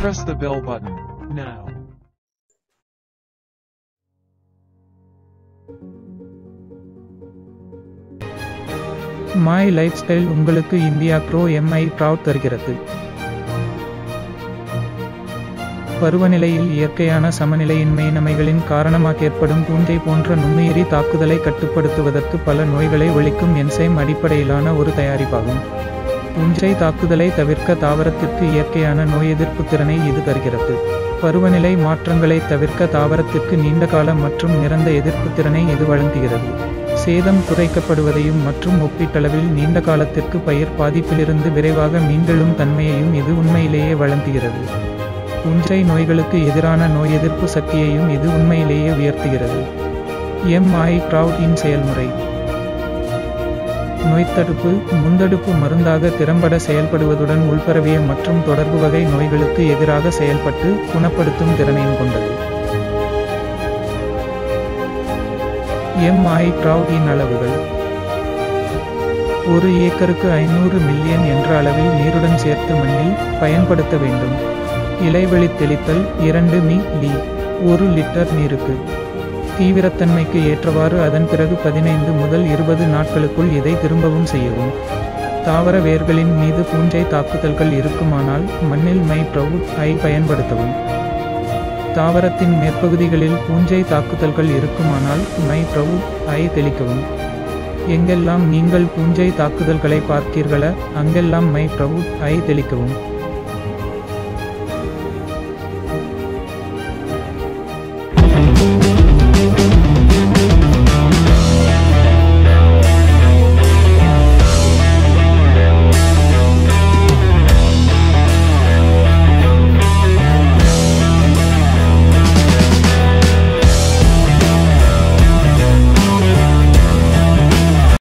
Press the bell button, now. My life style உங்களுக்கு India pro MI proud தருகிறது பருவநிலையில் இயற்கையான சமநிலையின்மை நமைகளின் காரணமாக ஏற்படும் பூஞ்சை போன்ற நுண்ணுயிரி தாக்குதலை கட்டுப்படுத்துவதற்கு பல நோய்களை ஒழிக்கும் என்சைம் அடிப்படையிலான ஒரு தயாரிப்பாகும் பூஞ்சை தாக்குதலை தவிர்க்க தாவரத்திற்கு இயற்கையான நோய் எதிர்ப்பு திறனை இது தருகிறது பருவநிலை மாற்றங்களை தவிர்க்க தாவரத்திற்கு நீண்டகால மற்றும் நிரந்த எதிர்ப்பு திறனை இது வழங்குகிறது சேதம் குறைக்கப்படுவதையும் மற்றும் ஒப்பீட்டளவில் நீண்ட காலத்திற்கு பயிர் பாதிப்பிலிருந்து விரைவாக மீண்டெழும் தன்மையையும் இது உண்மையிலேயே வழங்குகிறது புஞ்சை நோய்களுக்கு எதிரான நோய் எதிர்ப்பு சக்தியையும் இது உண்மையிலேயே உயர்த்துகிறது எம்ஐ க்ரௌட் இன் செயல்முறை நோய்த்தடுப்பு முந்தடுப்பு மருந்தாக திறம்பட செயல்படுவதுடன் உள்பரவிய மற்றும் தொடர்பு வகை நோய்களுக்கு எதிராக செயல்பட்டு குணப்படுத்தும் திறனையும் கொண்டது எம்ஐ க்ரௌடின் அளவுகள் ஒரு ஏக்கருக்கு ஐநூறு மில்லியன் என்ற அளவில் நீருடன் சேர்த்து மண்ணில் பயன்படுத்த வேண்டும் இலைவெளி தெளித்தல் இரண்டு மி லி ஒரு லிட்டர் நீருக்கு தீவிரத்தன்மைக்கு ஏற்றவாறு அதன் பிறகு பதினைந்து முதல் இருபது நாட்களுக்குள் இதை திரும்பவும் செய்யவும் தாவர வேர்களின் மீது பூஞ்சை தாக்குதல்கள் இருக்குமானால் மண்ணில் மை ப்ரவுட் ஐ பயன்படுத்தவும் தாவரத்தின் மேற்பகுதிகளில் பூஞ்சை தாக்குதல்கள் இருக்குமானால் மை ப்ரவுட் ஐ தெளிக்கவும் எங்கெல்லாம் நீங்கள் பூஞ்சை தாக்குதல்களை பார்த்தீர்களா அங்கெல்லாம் மை ப்ரவுட் ஐ தெளிக்கவும்